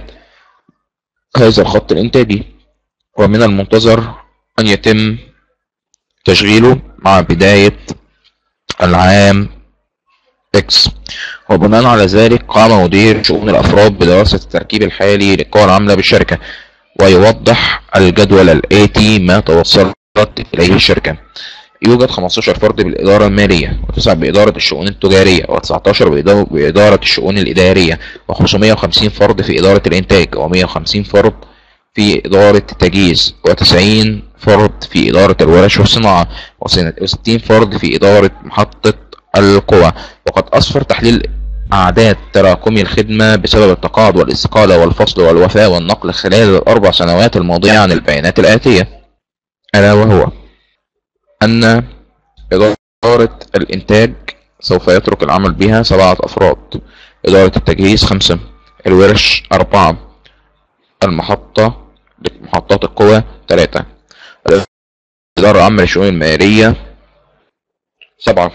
هذا الخط الإنتاجي ومن المنتظر أن يتم تشغيله مع بداية العام X وبناء على ذلك قام مدير شؤون الأفراد بدراسة التركيب الحالي للقوى العاملة بالشركة ويوضح الجدول الآتي ما توصلت إليه الشركة يوجد 15 فرد بالإدارة المالية و9 بإدارة الشؤون التجارية و19 بإدارة الشؤون الإدارية و550 فرد في إدارة الإنتاج و150 فرد في إدارة التجهيز و90 فرد في إدارة الورش والصناعة و60 فرد في إدارة محطة القوى وقد أسفر تحليل أعداد تراكمي الخدمة بسبب التقاعد والاستقالة والفصل والوفاة والنقل خلال الأربع سنوات الماضية عن البيانات الآتية ألا وهو أن إدارة الإنتاج سوف يترك العمل بها سبعة أفراد إدارة التجهيز خمسة الورش أربعة المحطة محطات القوى ثلاثة الإدارة العامة للشؤون المالية سبعة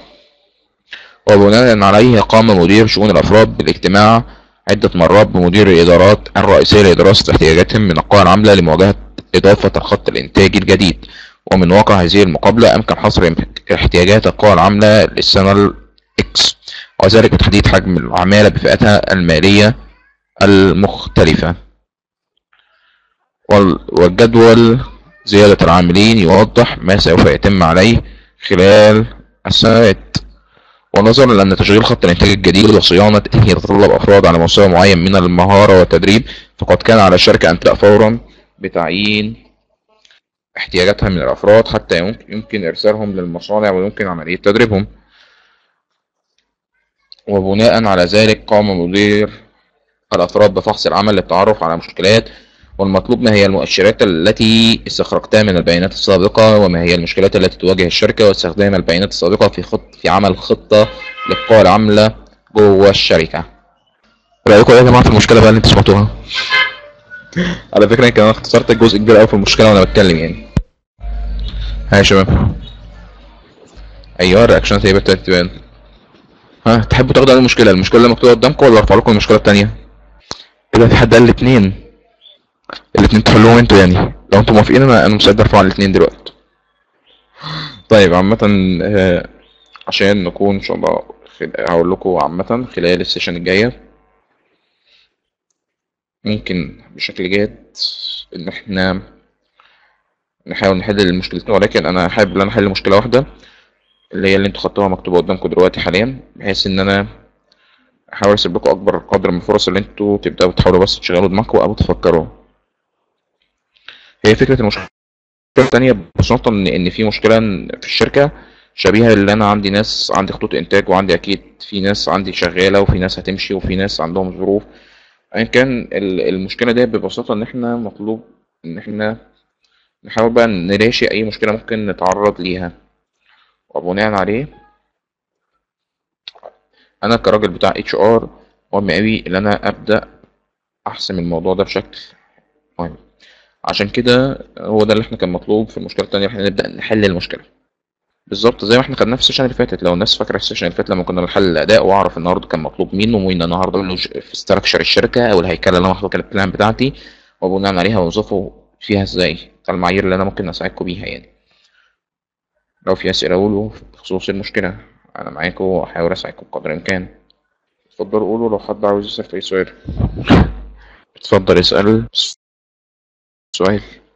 وبناء عليه قام مدير شؤون الأفراد بالاجتماع عدة مرات بمدير الإدارات الرئيسية لدراسة احتياجاتهم من القوى العاملة لمواجهة إضافة الخط الإنتاجي الجديد ومن واقع هذه المقابلة أمكن حصر احتياجات القوى العاملة للسنة الإكس وذلك بتحديد حجم العمالة بفئتها المالية المختلفة وال- والجدول زيادة العاملين يوضح ما سوف يتم عليه خلال السنوات ونظرا لأن تشغيل خط الإنتاج الجديد وصيانة يتطلب أفراد على مستوى معين من المهارة والتدريب فقد كان على الشركة أن تبدأ فورا بتعيين احتياجاتها من الأفراد حتى يمكن- يمكن إرسالهم للمصانع ويمكن عملية تدريبهم وبناء على ذلك قام مدير الأفراد بفحص العمل للتعرف على مشكلات والمطلوب ما هي المؤشرات التي استخرجتها من البيانات السابقة وما هي المشكلات التي تواجه الشركة واستخدام البيانات السابقة في خط في عمل خطة للقوى العاملة جوه الشركة. رأيكم إيه يا جماعة في المشكلة بقى اللي انتوا سمعتوها؟ على فكرة يمكن أنا اختصرت جزء كبير أوي في المشكلة وأنا بتكلم يعني. ها يا شباب. أيوه الرياكشنات هي بدأت تبان. ها تحبوا تاخدوا على المشكلة المشكلة اللي مكتوبة قدامكم ولا ارفع لكم المشكلة التانية؟ كده في حد قال الاتنين الاتنين تحلوهم انتوا يعني لو انتوا موافقين انا انا مستعد ارفع الاتنين دلوقتي طيب عامة آه، عشان نكون ان شاء الله خل- هقول لكم عامة خلال السيشن الجاية ممكن بشكل جاد ان احنا نحاول نحل المشكلتين ولكن انا حابب ان انا احل مشكلة واحدة اللي هي اللي انتوا خدتوها مكتوبة قدامكم دلوقتي حاليا بحيث ان انا احاول اسيب لكم اكبر قدر من الفرص اللي انتوا تبداوا تحاولوا بس تشغلوا دماغكم او تفكروا هي فكرة المشكلة التانية ببساطة ان ان في مشكلة في الشركة شبيهة اللي انا عندي ناس عندي خطوط انتاج وعندي اكيد في ناس عندي شغالة وفي ناس هتمشي وفي ناس عندهم ظروف ايا كان ال- المشكلة دي ببساطة ان احنا مطلوب ان احنا نحاول بقى نراشي اي مشكلة ممكن نتعرض ليها وبناء عليه انا كراجل بتاع اتش ار مهم قوي ان انا ابدا احسم الموضوع ده بشكل مهم عشان كده هو ده اللي احنا كان مطلوب في المشكله التانية احنا نبدا نحل المشكله بالظبط زي ما احنا خدناه في السيشن اللي فاتت لو الناس فاكره السيشن اللي فات لما كنا بنحل الاداء واعرف النهارده كان مطلوب مين ومين النهارده اللوج- في استراكشر الشركه او الهيكله اللي انا محطوطه البلان بتاعتي وبناء عليها اوظفه فيها ازاي المعايير اللي انا ممكن اساعدكم بيها يعني لو في اسئله قولوا بخصوص المشكله انا معاكم واحاول اساعدكم بقدر الامكان اتفضلوا قولوا لو حد عاوز يسأل في أي سؤال اتفضل اسأل سؤال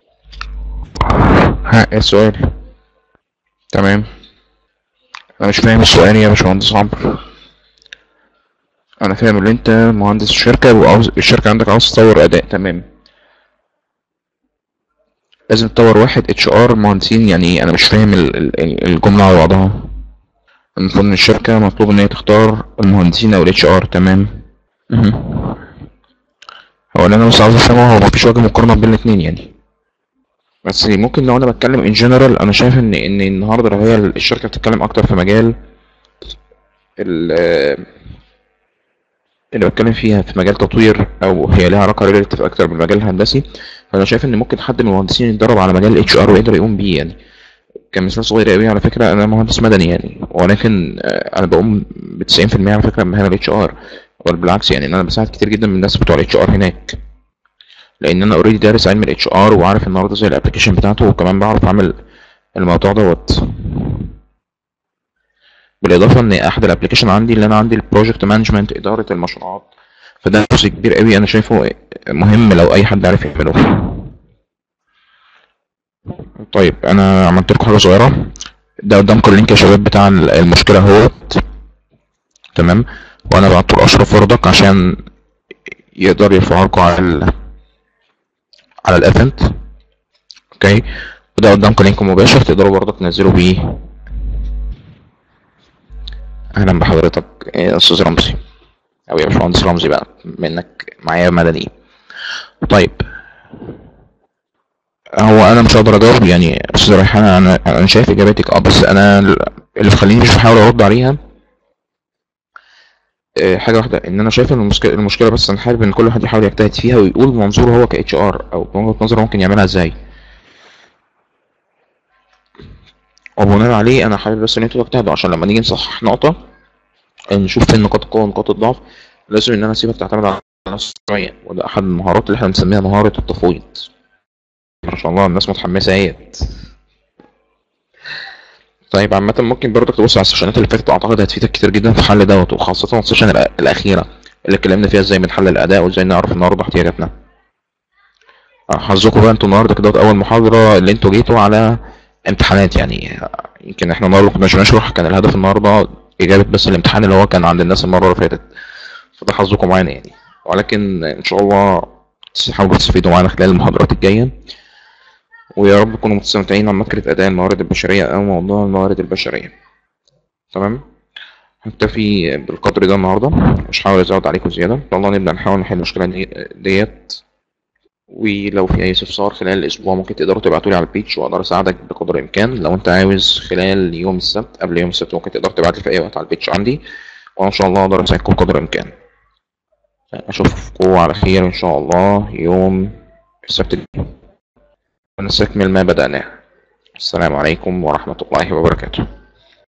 ها ايه السؤال تمام انا مش فاهم السؤال يا باشمهندس عمرو انا فاهم ان انت مهندس شركة وعاوز الشركة عندك عاوز تطور اداء تمام لازم تطور واحد اتش ار مهندسين يعني إيه؟ انا مش فاهم ال- ال- الجملة على بعضها المفروض ان الشركة مطلوب ان هي تختار المهندسين او الاتش ار تمام مهم. هو اللي انا بس عاوز افهمه هو مفيش وجه مقارنة بين الاتنين يعني بس ممكن لو انا بتكلم ان جنرال انا شايف ان ان النهارده لو هي الشركة بتتكلم اكتر في مجال ال- اللي بتكلم فيها في مجال تطوير او هي ليها علاقة ريليتيف اكتر بالمجال الهندسي فانا شايف ان ممكن حد من المهندسين يتدرب على مجال الاتش ار ويقدر يقوم بيه يعني كمثال صغير قوي على فكرة أنا مهندس مدني يعني ولكن آه، أنا بقوم بتسعين في المية على فكرة بمهام الاتش ار بل بالعكس يعني إن أنا بساعد كتير جدا من الناس بتوع الاتش ار هناك لأن أنا أوريدي دارس علم الاتش ار وعارف النهاردة زي الأبلكيشن بتاعته وكمان بعرف أعمل الموضوع دوت بالإضافة إن أحد الأبلكيشن عندي اللي أنا عندي البروجكت مانجمنت إدارة المشروعات فده جزء كبير قوي أنا شايفه مهم لو أي حد عارف يعمله طيب انا عملت لكم حاجه صغيره ده قدامكم اللينك يا شباب بتاع المشكله اهوت تمام وانا بعته لاشرف وردك عشان يقدر يرفعها لكم على ال على الايفنت اوكي وده قدامكم لينك مباشر تقدروا برضه تنزلوا بيه اهلا بحضرتك يا استاذ رمزي او يا باشمهندس رمزي بقى منك معايا مدني طيب هو انا مش هقدر اجاوب يعني استاذ ريحان انا انا شايف اجاباتك اه بس انا اللي مخليني مش بحاول ارد عليها آه، حاجه واحده ان انا شايف ان المشكله المشكله بس انا حابب ان كل واحد يحاول يجتهد فيها ويقول منظوره هو كاتش ار او من وجهه نظره ممكن يعملها ازاي وبناء عليه انا حابب بس ان انتوا تجتهدوا عشان لما نيجي نصحح نقطه نشوف فين نقاط القوه ونقاط الضعف لازم ان انا اسيبك تعتمد على نفسك شويه وده احد المهارات اللي احنا بنسميها مهاره التفويض ما شاء الله الناس متحمسه اهيت طيب عامة ممكن برضك تبص على السيشنات اللي فاتت اعتقد هتفيدك كتير جدا في حل دوت وخاصة السيشن الأ- الأخيرة اللي اتكلمنا فيها ازاي بنحلل الأداء وازاي نعرف النهارده احتياجاتنا آه، حظكم بقى انتوا النهارده كده أول محاضرة اللي انتوا جيتوا على امتحانات يعني آه، يمكن احنا النهارده كنا مش بنشرح كان الهدف النهارده إجابة بس الامتحان اللي هو كان عند الناس المرة اللي فاتت فده حظكم معانا يعني ولكن إن شاء الله تحاولوا تستفيدوا معانا خلال المحاضرات الجاية ويا رب تكونوا مستمتعين عن مكرة أداء الموارد البشرية أو موضوع الموارد البشرية تمام هكتفي بالقدر ده النهاردة مش هحاول أزود عليكم زيادة إن شاء الله نبدأ نحاول نحل المشكلة دي- ديت ولو في أي استفسار خلال الأسبوع ممكن تقدروا تبعتولي على البيتش وأقدر أساعدك بقدر الإمكان لو أنت عاوز خلال يوم السبت قبل يوم السبت ممكن تقدر تبعتلي في أي وقت على البيتش عندي وأنا إن شاء الله أقدر أساعدكم بقدر الإمكان أشوفكم على خير إن شاء الله يوم السبت الجاي ونستكمل ما بدأناه السلام عليكم ورحمة الله وبركاته